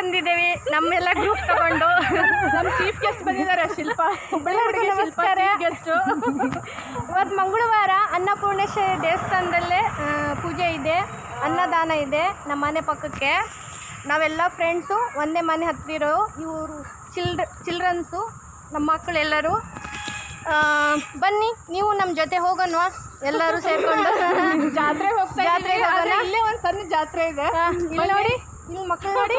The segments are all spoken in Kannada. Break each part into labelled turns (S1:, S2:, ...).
S1: ಬಂದಿದ್ದೇವೆ ನಮ್ಮೆಲ್ಲ ಗ್ರೂಪ್ ತಗೊಂಡು
S2: ನಮ್ಮ ಚೀಫ್ ಗೆಸ್ಟ್ ಬಂದಿದ್ದಾರೆ ಶಿಲ್ಪ ಹುಬ್ಬಳ್ಳಿ ಹುಡುಗಿ ಶಿಲ್ಪ
S1: ನಮಸ್ಕಾರ.
S2: ಗೆಸ್ಟ್
S1: ಇವತ್ತು ಮಂಗಳವಾರ ಅನ್ನಪೂರ್ಣೇಶ್ವರಿ ದೇವಸ್ಥಾನದಲ್ಲೇ ಆ, ಪೂಜೆ ಇದೆ ಅನ್ನದಾನ ಇದೆ ನಮ್ಮ ಮನೆ ಪಕ್ಕಕ್ಕೆ ನಾವೆಲ್ಲ ಫ್ರೆಂಡ್ಸು ಒಂದೇ ಮನೆ ಹತ್ತಿರೋ ಇವರು ಚಿಲ್ಡ್ರ ಚಿಲ್ಡ್ರನ್ಸು ನಮ್ಮ ಮಕ್ಕಳೆಲ್ಲರೂ ಆ, ಬನ್ನಿ ನೀವು ನಮ್ಮ ಜೊತೆ ಹೋಗೋಣವಾ ಎಲ್ಲರೂ ಸೇರ್ಕೊಂಡು
S2: ಜಾತ್ರೆ ಹೋಗ್ತಾ
S1: ಜಾತ್ರೆಗೆ
S2: ಇದ್ದೀವಿ. ಆದ್ರೆ
S1: ಹೋಗೋಣ?
S2: ಇಲ್ಲೇ ಒಂದು ಸಣ್ಣ ಜಾತ್ರೆ ಇದೆ
S1: ಆ, ಇಲ್ಲಿ ನೋಡಿ ಇಲ್ಲಿ ಮಕ್ಕಳು ನೋಡಿ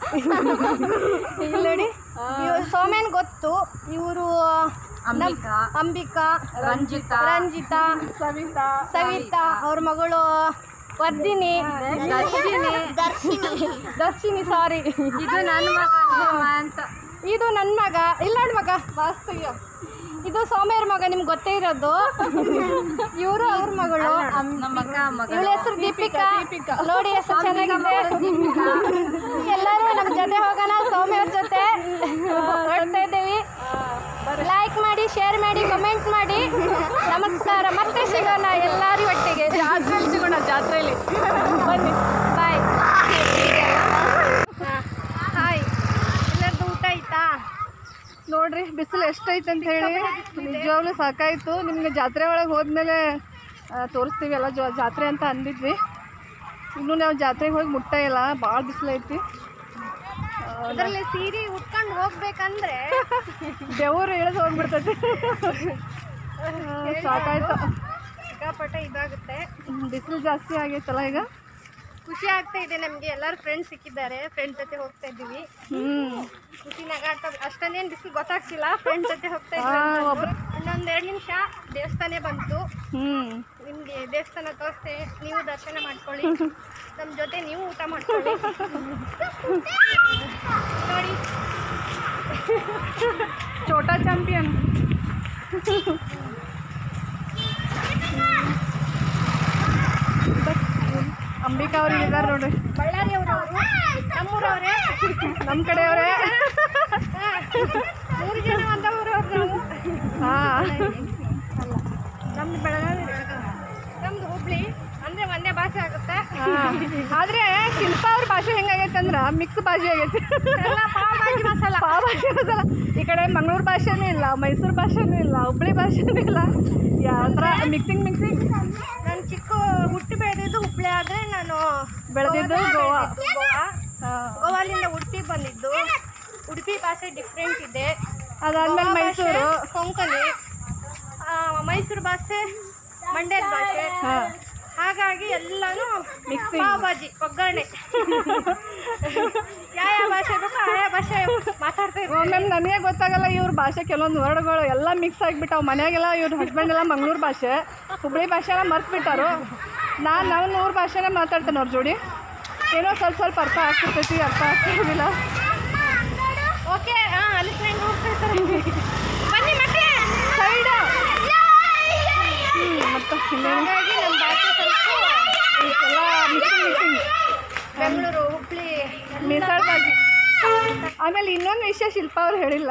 S1: ಇಲ್ಲಿ ನೋಡಿ ಇವ್ರು ಸೋಮೇನ್ ಗೊತ್ತು ಇವರು
S3: ಅಂಬಿಕಾ
S1: ಅಂಬಿಕಾ
S3: ರಂಜಿತಾ
S1: ರಂಜಿತಾ
S2: ಸವಿತಾ
S1: ಸವಿತಾ ಅವ್ರ ಮಗಳು ವರ್ಧಿನಿ ದರ್ಶಿನಿ ದರ್ಶಿನಿ ಸಾರಿ
S3: ಇದು ನನ್ನ ಮಗ ಹೇಮ ಅಂತ
S1: ಇದು ನನ್ನ ಮಗ ಇಲ್ಲ ನೋಡ್ ಮಗ ವಾಸ್ತವ್ಯ ಇದು ಸೋಮ್ಯರ ಮಗ ನಿಮ್ಗೆ ಗೊತ್ತೇ ಇರೋದು ಇವರು ಅವ್ರ ಮಗಳು
S3: ನಮ್ಮ ಅಕ್ಕ ಮಗ
S1: ಇವಳ ಹೆಸರು ದೀಪಿಕಾ ನೋಡಿ ಹೆಸರು ಚೆನ್ನಾಗಿದೆ ಎಲ್ಲರೂ ನಮ್ಮ ಜೊತೆ ಹೋಗೋಣ ಸೌಮ್ಯ ಅವ್ರ ಜೊತೆ ಹೊರಡ್ತಾ ಇದ್ದೀವಿ ಲೈಕ್ ಮಾಡಿ ಶೇರ್ ಮಾಡಿ ಕಮೆಂಟ್ ಮಾಡಿ ನಮಸ್ಕಾರ ಮತ್ತೆ ಸಿಗೋಣ ಎಲ್ಲರೂ ಒಟ್ಟಿಗೆ
S2: ಜಾತ್ರೆಯಲ್ಲಿ ಸಿಗೋಣ ಜಾತ್ರೆಯಲ್ಲಿ ಬನ್ನಿ
S1: ಬಾಯ್ ಹಾಯ್ ಎಲ್ಲರದ್ದು ಊಟ ಆಯ್ತಾ
S2: ನೋಡ್ರಿ ಬಿಸಿಲು ಎಷ್ಟೈತೆ ಅಂತ ಹೇಳಿ ನಿಜವಾಗ್ಲೂ ಸಾಕಾಯ್ತು ನಿಮ್ಗೆ ಜಾತ್ರೆ ಒಳಗೆ ಹೋದ್ಮೇಲೆ ಆ, ತೋರಿಸ್ತೀವಿ ಎಲ್ಲ ಜೊ ಜಾತ್ರೆ ಅಂತ ಅಂದಿದ್ವಿ ಇನ್ನೂ ನಾವು ಜಾತ್ರೆಗೆ ಹೋಗಿ ಮುಟ್ಟ ಇಲ್ಲ ಭಾಳ ಬಿಸಿಲೈತಿ
S1: ಅದರಲ್ಲಿ ಸೀರೆ ಉಟ್ಕೊಂಡು ಹೋಗ್ಬೇಕಂದ್ರೆ
S2: ಬೆವರು ಇಳಿದು ಹೋಗ್ಬಿಡ್ತೈತಿ ಆ, ಸಾಕಾಯ್ತು
S1: ಸಿಕ್ಕಾಪಟ್ಟೆ ಇದಾಗುತ್ತೆ
S2: ಬಿಸಿಲು ಜಾಸ್ತಿ ಆಗೈತಲ್ಲ ಈಗ
S1: ಖುಷಿ ಆಗ್ತಾ ಇದೆ ನಮಗೆ ಎಲ್ಲರೂ ಫ್ರೆಂಡ್ಸ್ ಸಿಕ್ಕಿದ್ದಾರೆ ಫ್ರೆಂಡ್ ಜೊತೆ ಹೋಗ್ತಾ ಇದ್ದೀವಿ
S2: ಹ್ಞೂ
S1: ಖುಷಿ ನಗಾಡ್ತಾ ಅಷ್ಟೊಂದೇನು ಬಿಸಿಲು ಗೊತ್ತಾಗ್ತಿಲ್ಲ ಫ್ರೆಂಡ್ ಜೊತೆ ಹೋಗ್ತಾ
S2: ಆ,
S1: ಇದ್ದೀವಿ
S2: ಒಬ್ರು
S1: ಇನ್ನೊಂದು ಎರಡು ನಿಮಿಷ ದೇವಸ್ಥಾನ ಬಂತು
S2: ಹ್ಞೂ
S1: ನಿಮಗೆ ದೇವಸ್ಥಾನ ತೋರಿಸ್ತೆ ನೀವು ದರ್ಶನ ಮಾಡ್ಕೊಳ್ಳಿ ನಮ್ಮ ಜೊತೆ ನೀವು ಊಟ ಮಾಡ್ಕೊಳ್ಳಿ ನೋಡಿ
S2: ಚೋಟಾ ಚಾಂಪಿಯನ್ ಅಂಬಿಕಾ ಅವ್ರಿಗೆ ಇದ್ದಾರೆ ನೋಡ್ರಿ
S1: ಬಳ್ಳಾರಿಯವರು ನಮ್ಮೂರವರೇ
S2: ನಮ್ಮ ಕಡೆಯವರೇ
S1: ಮೂರು ಜನ ಒಂದವರು ನಾವು
S2: ಹಾಂ
S1: ನಮ್ದು ಬೆಳಗಾವಿ ನಮ್ದು ಹುಬ್ಳಿ ಅಂದರೆ ಒಂದೇ ಭಾಷೆ ಆಗುತ್ತೆ
S2: ಆದ್ರೆ ಶಿಲ್ಪ ಅವ್ರ ಭಾಷೆ ಹೆಂಗಾಗೈತೆ ಅಂದ್ರೆ ಮಿಕ್ಸ್ ಭಾಷೆ ಆಗೈತಿ
S1: ಎಲ್ಲ ಪಾವ್ ಭಾಜಿ ಮಸಾಲ
S2: ಪಾವ್ ಭಾಷೆ ಮಸಾಲ ಈ ಕಡೆ ಮಂಗಳೂರು ಭಾಷೆನೂ ಇಲ್ಲ ಮೈಸೂರು ಭಾಷೆನೂ ಇಲ್ಲ ಹುಬ್ಳಿ ಭಾಷೆನೂ ಇಲ್ಲ ಯಾವ ಥರ ಮಿಕ್ಸಿಂಗ್ ಮಿಕ್ಸಿಂಗ್
S1: ನಾನು ಚಿಕ್ಕ ಹುಟ್ಟಿ ಬೆಳೆದಿದ್ದು ಹುಬ್ಳಿ ಆದರೆ ನಾನು
S2: ಬೆಳೆದಿದ್ದು ಗೋವಾ
S1: ಬೆಳ್ದಿದ್ದು ಗೋವಾ
S2: ಹಾಂ
S1: ಗೋವಾಲಿಂದ ಉಡುಪಿ ಬಂದಿದ್ದು ಉಡುಪಿ ಭಾಷೆ ಡಿಫ್ರೆಂಟ್ ಇದೆ
S2: ಅದಾದ್ಮೇಲೆ
S1: ಗೋವಾ ಭಾಷೆ
S2: ಮೈಸೂರು
S1: ಕೊಂಕಣಿ ಆ, ಮೈಸೂರು ಭಾಷೆ ಮಂಡ್ಯದ ಭಾಷೆ
S2: ಹಾಂ
S1: ಹಾಗಾಗಿ ಎಲ್ಲಾನು
S2: Mixing.
S1: ಪಾವ್ ಭಾಜಿ ಒಗ್ಗರಣೆ ಯಾವ ಯಾವ ಭಾಷೆ ಬೇಕೋ ಆ ಯಾವ ಭಾಷೆ ಮಾತಾಡ್ತಾ ಇರ್ತೀವಿ
S2: ಒಮ್ಮೆ ನನಗೆ ಗೊತ್ತಾಗಲ್ಲ ಇವ್ರ ಭಾಷೆ ಕೆಲವೊಂದು ವರ್ಡ್ಗಳು ಎಲ್ಲ ಮಿಕ್ಸ್ ಆಗಿಬಿಟ್ಟಾವ ಮನೆಯಾಗೆಲ್ಲ ಇವ್ರ ಹಸ್ಬೆಂಡ್ ಎಲ್ಲ ಮಂಗಳೂರು ಭಾಷೆ ಹುಬ್ಳಿ ಭಾಷೆ ಎಲ್ಲ ಮರ್ತ್ಬಿಟ್ಟಾರು ನಾನು ನನ್ನ ಊರ ಭಾಷೆನೇ ಮಾತಾಡ್ತೇನೆ ಅವ್ರ ಜೋಡಿ ಏನೋ ಸ್ವಲ್ಪ ಸ್ವಲ್ಪ ಅರ್ಥ ಆಗ್ತಿರ್ತೈತಿ ಅರ್ಥ ಆಗ್ತಿರೋದಿಲ್ಲ
S1: ಓಕೆ ಹಾಂ ಅಲ್ಲಿ ಫ್ರೆಂಡ್ ಹೋಗ್ತಾ ಇರ್ತಾರೆ ಬನ್ನಿ ಮತ್ತೆ
S2: ಸೈಡ್ ಮತ್ತು ಇನ್ನೇನು
S1: ಹಾಗಾಗಿ ನಮ್ಮ ಭಾಷೆ ಸ್ವಲ್ಪ
S2: ಎಲ್ಲ ಮಿಕ್ಸಿಂಗ್ ಮಿಕ್ಸಿಂಗ್
S1: ಬೆಂಗಳೂರು ಹುಬ್ಳಿ
S2: ಮಿಸಲ್ ಭಾಜಿ ಆಮೇಲೆ ಇನ್ನೊಂದು ವಿಷಯ ಶಿಲ್ಪ ಅವ್ರು ಹೇಳಿಲ್ಲ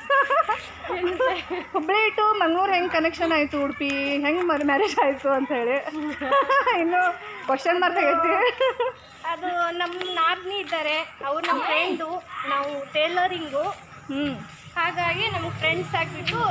S2: ಹುಬ್ಳಿ ಟು ಮಂಗ್ಳೂರು ಹೆಂಗೆ ಕನೆಕ್ಷನ್ ಆಯಿತು ಉಡುಪಿ ಹೆಂಗೆ ಮರ್ ಮ್ಯಾರೇಜ್ ಆಯಿತು ಅಂತ ಹೇಳಿ ಇನ್ನೂ ಕ್ವಶನ್ ಮಾರ್ಕ್ ಆಗೈತಿ
S1: ಅದು ನಮ್ಮ ನಾದ್ನಿ ಇದ್ದಾರೆ ಅವ್ರು ನಮ್ಮ ಫ್ರೆಂಡು ನಾವು ಟೇಲರಿಂಗು
S2: ಹ್ಞೂ
S1: ಹಾಗಾಗಿ ನಮಗೆ ಫ್ರೆಂಡ್ಸ್ ಆಗಿಬಿಟ್ಟು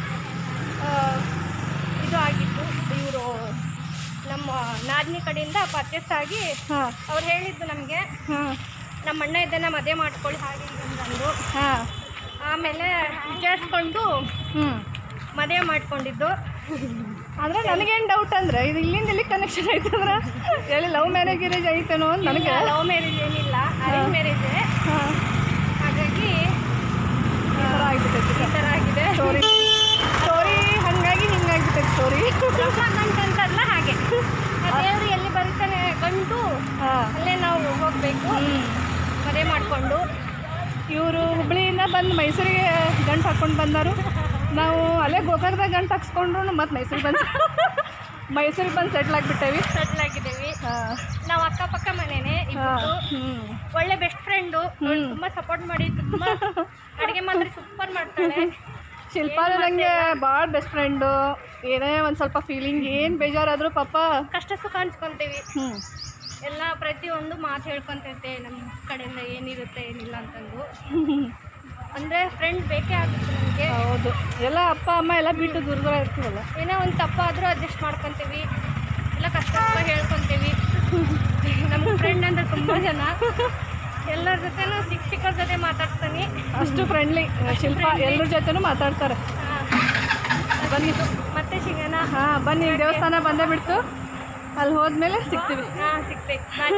S1: ಇದು ಆಗಿತ್ತು ಇವರು ನಮ್ಮ ನಾದ್ನಿ ಕಡೆಯಿಂದ ಪರ್ಚೇಸ್ ಆಗಿ
S2: ಹಾಂ
S1: ಅವ್ರು ಹೇಳಿದ್ದು ನಮಗೆ
S2: ಹಾಂ
S1: ನಮ್ಮ ಅಣ್ಣ ಇದನ್ನು ಮದುವೆ ಮಾಡ್ಕೊಳ್ಳಿ ಹಾಗೆ ಹೀಗೆ ಅಂತಂದು
S2: ಹಾಂ
S1: ಆಮೇಲೆ ವಿಚಾರಿಸ್ಕೊಂಡು
S2: ಹ್ಞೂ
S1: ಮದುವೆ ಮಾಡ್ಕೊಂಡಿದ್ದು
S2: ಆದರೆ ನನಗೇನು ಡೌಟ್ ಅಂದರೆ ಇದು ಇಲ್ಲಿಂದ ಇಲ್ಲಿ ಕನೆಕ್ಷನ್ ಆಯ್ತು ಅಂದ್ರೆ ಹೇಳಿ ಲವ್ ಮ್ಯಾರೇಜ್ ಗಿರೇಜ್ ಐತೇನೋ ಅಂತ ನನಗೆ
S1: ಲವ್ ಮ್ಯಾರೇಜ್ ಏನಿಲ್ಲ ಅರೇಂಜ್ ಮ್ಯಾರೇಜೇ
S2: ಹಾಂ
S1: ಹಾಗಾಗಿ
S2: ಈ ಥರ ಆಗಿಬಿಟ್ಟೈತಿ
S1: ಈ ಥರ ಆಗಿದೆ
S2: ಸ್ಟೋರಿ ಸ್ಟೋರಿ ಹಾಗಾಗಿ ಹಿಂಗಾಗ್ಬಿಟ್ಟೈತೆ ಸ್ಟೋರಿ
S1: ಅಂತಂತಲ್ಲ ಹಾಗೆ ಆ ದೇವ್ರು ಎಲ್ಲಿ ಬರುತ್ತಾನೆ ಗಂಟು
S2: ಹಾಂ
S1: ಅಲ್ಲೇ ನಾವು ಹೋಗಬೇಕು
S2: ಹ್ಞೂ
S1: ಮದುವೆ ಮಾಡಿಕೊಂಡು
S2: ಇವರು ಹುಬ್ಳಿಯಿಂದ ಬಂದು ಮೈಸೂರಿಗೆ ಗಂಟು ಹಾಕ್ಕೊಂಡು ಬಂದರು ನಾವು ಅಲ್ಲೇ ಗೋಕಾಕದಾಗ ಗಂಟು ಹಾಕ್ಸ್ಕೊಂಡ್ರು ಮತ್ತು ಮೈಸೂರಿಗೆ ಬಂದು ಮೈಸೂರಿಗೆ ಬಂದು ಸೆಟ್ಲ್ ಆಗಿಬಿಟ್ಟೇವಿ
S1: ಸೆಟ್ಲ್ ಆಗಿದ್ದೀವಿ
S2: ಹಾಂ
S1: ನಾವು ಅಕ್ಕಪಕ್ಕ ಮನೆನೇ
S2: ಹಾಂ
S1: ಇಬ್ಬರು
S2: ಹ್ಞೂ
S1: ಒಳ್ಳೆ ಬೆಸ್ಟ್ ಫ್ರೆಂಡು ತುಂಬಾ ಸಪೋರ್ಟ್ ಮಾಡಿ ತುಂಬಾ ಅಡುಗೆ ಮಾತ್ರ ಸೂಪರ್ ಮಾಡ್ತಾಳೆ
S2: ಶಿಲ್ಪಾನು ನನಗೆ ಭಾಳ ಬೆಸ್ಟ್ ಫ್ರೆಂಡು ಏನೇ ಒಂದು ಸ್ವಲ್ಪ ಫೀಲಿಂಗ್ ಏನು ಬೇಜಾರಾದರೂ ಪಾಪ
S1: ಕಷ್ಟ ಸುಖ ಹಂಚ್ಕೊಂತೀವಿ
S2: ಹ್ಞೂ
S1: ಎಲ್ಲ ಪ್ರತಿಯೊಂದು ಮಾತು ಹೇಳ್ಕೊಂತೈತೆ ನಮ್ಮ ಕಡೆಯಿಂದ ಏನಿರುತ್ತೆ ಏನಿಲ್ಲ ಅಂತಂದು ಅಂದರೆ ಫ್ರೆಂಡ್ ಬೇಕೇ ಆಗುತ್ತೆ ನಮಗೆ
S2: ಹೌದು ಎಲ್ಲ ಅಪ್ಪ ಅಮ್ಮ ಎಲ್ಲ ಬಿಟ್ಟು ದೂರ ದೂರ ಇರ್ತೀವಲ್ಲ
S1: ಏನೋ ಒಂದು ತಪ್ಪಾದರೂ ಅಡ್ಜಸ್ಟ್ ಮಾಡ್ಕೊತೀವಿ ಎಲ್ಲ ಕಷ್ಟ ಸುಖ ಹೇಳ್ಕೊತೀವಿ ನಮ್ಮ ಫ್ರೆಂಡ್ ಅಂದ್ರೆ ತುಂಬ ಜನ ಎಲ್ಲರ ಜೊತೆನೂ ಶಿಕ್ಷಕರ ಜೊತೆ ಮಾತಾಡ್ತಾನೆ
S2: ಅಷ್ಟು ಫ್ರೆಂಡ್ಲಿ ಶಿಲ್ಪ ಎಲ್ಲರ ಜೊತೆನೂ ಮಾತಾಡ್ತಾರೆ ಬನ್ನಿ
S1: ಮತ್ತೆ ಸಿಗೋಣ
S2: ಹಾಂ ಬನ್ನಿ ದೇವಸ್ಥಾನ ಬಂದೇ ಬಿಡ್ತು ಅಲ್ಲಿ ಹೋದ್ಮೇಲೆ ಸಿಗ್ತೀವಿ
S1: ಹಾಂ ಸಿಗ್ಬೇಕು ಬಾಯ್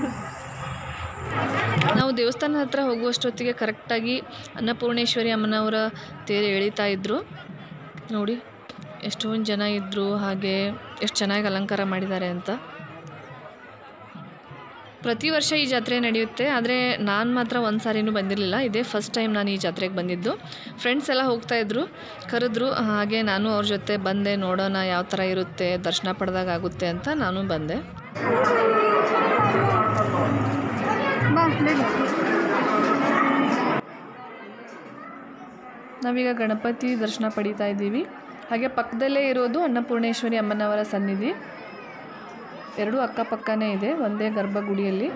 S4: ನಾವು ದೇವಸ್ಥಾನ ಹತ್ರ ಹೋಗುವಷ್ಟೊತ್ತಿಗೆ ಕರೆಕ್ಟಾಗಿ ಅನ್ನಪೂರ್ಣೇಶ್ವರಿ ಅಮ್ಮನವರ ತೇರು ಎಳಿತಾ ಇದ್ದರು ನೋಡಿ ಎಷ್ಟೊಂದು ಜನ ಇದ್ದರು ಹಾಗೆ ಎಷ್ಟು ಚೆನ್ನಾಗಿ ಅಲಂಕಾರ ಮಾಡಿದ್ದಾರೆ ಅಂತ ಪ್ರತಿ ವರ್ಷ ಈ ಜಾತ್ರೆ ನಡೆಯುತ್ತೆ ಆದರೆ ನಾನು ಮಾತ್ರ ಒಂದು ಸಾರಿನೂ ಬಂದಿರಲಿಲ್ಲ ಇದೇ ಫಸ್ಟ್ ಟೈಮ್ ನಾನು ಈ ಜಾತ್ರೆಗೆ ಬಂದಿದ್ದು ಫ್ರೆಂಡ್ಸ್ ಎಲ್ಲ ಹೋಗ್ತಾ ಇದ್ರು ಕರೆದ್ರು ಹಾಗೆ ನಾನು ಅವ್ರ ಜೊತೆ ಬಂದೆ ನೋಡೋಣ ಯಾವ ಥರ ಇರುತ್ತೆ ದರ್ಶನ ಪಡೆದಾಗ ಆಗುತ್ತೆ ಅಂತ ನಾನು ಬಂದೆ
S2: ಬಾ ಬೇಗ
S4: ನಾವೀಗ ಗಣಪತಿ ದರ್ಶನ ಪಡಿತಾ ಇದ್ದೀವಿ ಹಾಗೆ ಪಕ್ಕದಲ್ಲೇ ಇರೋದು ಅನ್ನಪೂರ್ಣೇಶ್ವರಿ ಅಮ್ಮನವರ ಸನ್ನಿಧಿ ಎರಡೂ ಅಕ್ಕಪಕ್ಕನೇ ಇದೆ ಒಂದೇ ಗರ್ಭಗುಡಿಯಲ್ಲಿ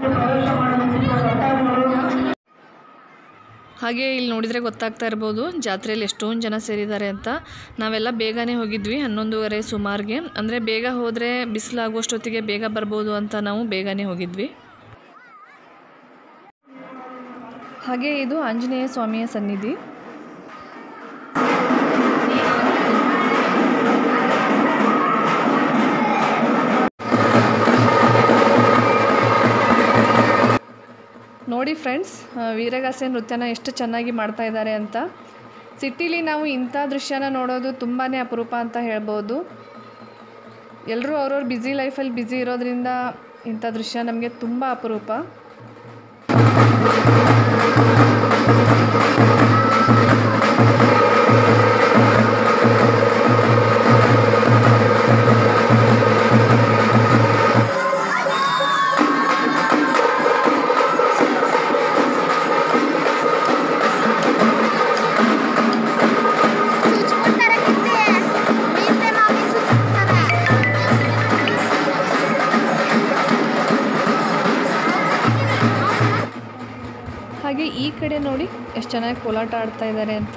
S4: ಹಾಗೆ ಇಲ್ಲಿ ನೋಡಿದರೆ ಗೊತ್ತಾಗ್ತಾ ಇರ್ಬೋದು ಜಾತ್ರೆಯಲ್ಲಿ ಎಷ್ಟೊಂದು ಜನ ಸೇರಿದ್ದಾರೆ ಅಂತ ನಾವೆಲ್ಲ ಬೇಗನೆ ಹೋಗಿದ್ವಿ ಹನ್ನೊಂದುವರೆ ಸುಮಾರಿಗೆ ಅಂದರೆ ಬೇಗ ಹೋದರೆ ಬಿಸಿಲಾಗುವಷ್ಟೊತ್ತಿಗೆ ಬೇಗ ಬರ್ಬೋದು ಅಂತ ನಾವು ಬೇಗನೆ ಹೋಗಿದ್ವಿ ಹಾಗೆ ಇದು ಆಂಜನೇಯ ಸ್ವಾಮಿಯ ಸನ್ನಿಧಿ ನೋಡಿ ಫ್ರೆಂಡ್ಸ್ ವೀರಗಾಸೆ ನೃತ್ಯನ ಎಷ್ಟು ಚೆನ್ನಾಗಿ ಮಾಡ್ತಾ ಇದ್ದಾರೆ ಅಂತ ಸಿಟಿಲಿ ನಾವು ಇಂಥ ದೃಶ್ಯನ ನೋಡೋದು ತುಂಬಾ ಅಪರೂಪ ಅಂತ ಹೇಳ್ಬೋದು ಎಲ್ಲರೂ ಅವ್ರವ್ರ ಬ್ಯುಸಿ ಲೈಫಲ್ಲಿ ಬ್ಯುಸಿ ಇರೋದ್ರಿಂದ ಇಂಥ ದೃಶ್ಯ ನಮಗೆ ತುಂಬ ಅಪರೂಪ
S5: ಚುಚ್ಕೊಂತಾರೆ ಕಿತ್ತೆ ಮೀಸೆ ಮಾವಿ ಚುಚ್ಕೊಂತಾರೆ
S4: ಹಾಗೆ ಈ ಕಡೆ ನೋಡಿ ಎಷ್ಟು ಚೆನ್ನಾಗಿ ಕೋಲಾಟ ಆಡ್ತಾ ಇದ್ದಾರೆ ಅಂತ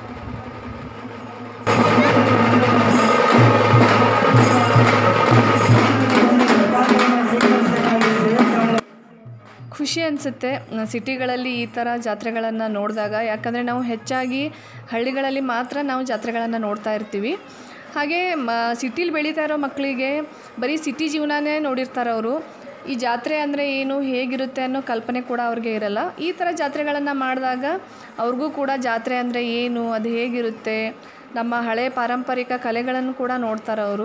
S4: ಖುಷಿ ಅನಿಸುತ್ತೆ ಸಿಟಿಗಳಲ್ಲಿ ಈ ಥರ ಜಾತ್ರೆಗಳನ್ನು ನೋಡಿದಾಗ ಯಾಕಂದರೆ ನಾವು ಹೆಚ್ಚಾಗಿ ಹಳ್ಳಿಗಳಲ್ಲಿ ಮಾತ್ರ ನಾವು ಜಾತ್ರೆಗಳನ್ನು ನೋಡ್ತಾ ಇರ್ತೀವಿ ಹಾಗೆ ಮ ಸಿಟಿಲಿ ಬೆಳೀತಾ ಇರೋ ಮಕ್ಕಳಿಗೆ ಬರೀ ಸಿಟಿ ಜೀವನನೇ ನೋಡಿರ್ತಾರೆ ಅವರು ಈ ಜಾತ್ರೆ ಅಂದರೆ ಏನು ಹೇಗಿರುತ್ತೆ ಅನ್ನೋ ಕಲ್ಪನೆ ಕೂಡ ಅವ್ರಿಗೆ ಇರಲ್ಲ ಈ ಥರ ಜಾತ್ರೆಗಳನ್ನು ಮಾಡಿದಾಗ ಅವ್ರಿಗೂ ಕೂಡ ಜಾತ್ರೆ ಅಂದರೆ ಏನು ಅದು ಹೇಗಿರುತ್ತೆ ನಮ್ಮ ಹಳೆ ಪಾರಂಪರಿಕ ಕಲೆಗಳನ್ನು ಕೂಡ ನೋಡ್ತಾರೆ ಅವರು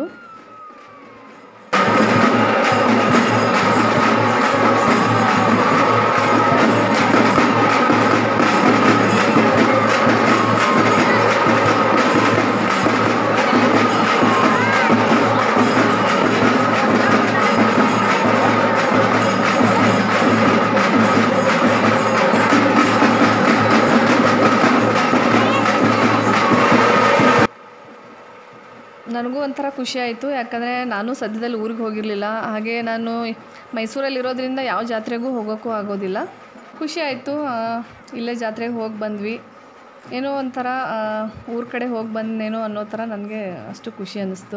S4: ನನಗೂ ಒಂಥರ ಖುಷಿ ಆಯಿತು ಯಾಕಂದರೆ ನಾನು ಸದ್ಯದಲ್ಲಿ ಊರಿಗೆ ಹೋಗಿರಲಿಲ್ಲ ಹಾಗೆ ನಾನು ಮೈಸೂರಲ್ಲಿ ಇರೋದ್ರಿಂದ ಯಾವ ಜಾತ್ರೆಗೂ ಹೋಗೋಕ್ಕೂ ಆಗೋದಿಲ್ಲ ಖುಷಿ ಆಯಿತು ಇಲ್ಲೇ ಜಾತ್ರೆಗೆ ಹೋಗಿ ಬಂದ್ವಿ ಏನೋ ಒಂಥರ ಊರ ಕಡೆ ಹೋಗಿ ಬಂದೇನೋ ಅನ್ನೋ ಥರ ನನಗೆ ಅಷ್ಟು ಖುಷಿ ಅನ್ನಿಸ್ತು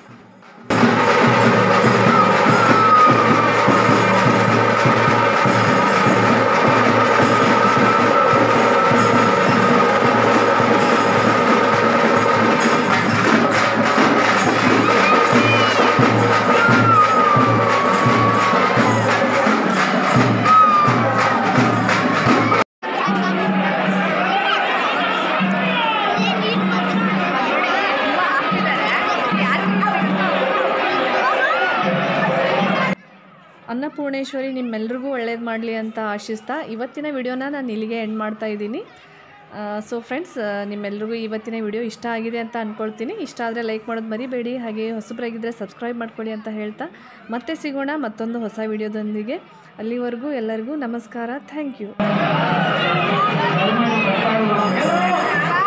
S4: ಅನ್ನಪೂರ್ಣೇಶ್ವರಿ ನಿಮ್ಮೆಲ್ರಿಗೂ ಒಳ್ಳೇದು ಮಾಡಲಿ ಅಂತ ಆಶಿಸ್ತಾ ಇವತ್ತಿನ ವಿಡಿಯೋನ ನಾನು ಇಲ್ಲಿಗೆ ಎಂಡ್ ಮಾಡ್ತಾ ಇದ್ದೀನಿ ಸೊ ಫ್ರೆಂಡ್ಸ್ ನಿಮ್ಮೆಲ್ರಿಗೂ ಇವತ್ತಿನ ವಿಡಿಯೋ ಇಷ್ಟ ಆಗಿದೆ ಅಂತ ಅಂದ್ಕೊಳ್ತೀನಿ ಇಷ್ಟ ಆದರೆ ಲೈಕ್ ಮಾಡೋದು ಮರಿಬೇಡಿ ಹಾಗೆ ಹೊಸಬರಾಗಿದ್ದರೆ ಸಬ್ಸ್ಕ್ರೈಬ್ ಮಾಡ್ಕೊಳ್ಳಿ ಅಂತ ಹೇಳ್ತಾ ಮತ್ತೆ ಸಿಗೋಣ ಮತ್ತೊಂದು ಹೊಸ ವಿಡಿಯೋದೊಂದಿಗೆ ಅಲ್ಲಿವರೆಗೂ ಎಲ್ಲರಿಗೂ ನಮಸ್ಕಾರ ಥ್ಯಾಂಕ್ ಯು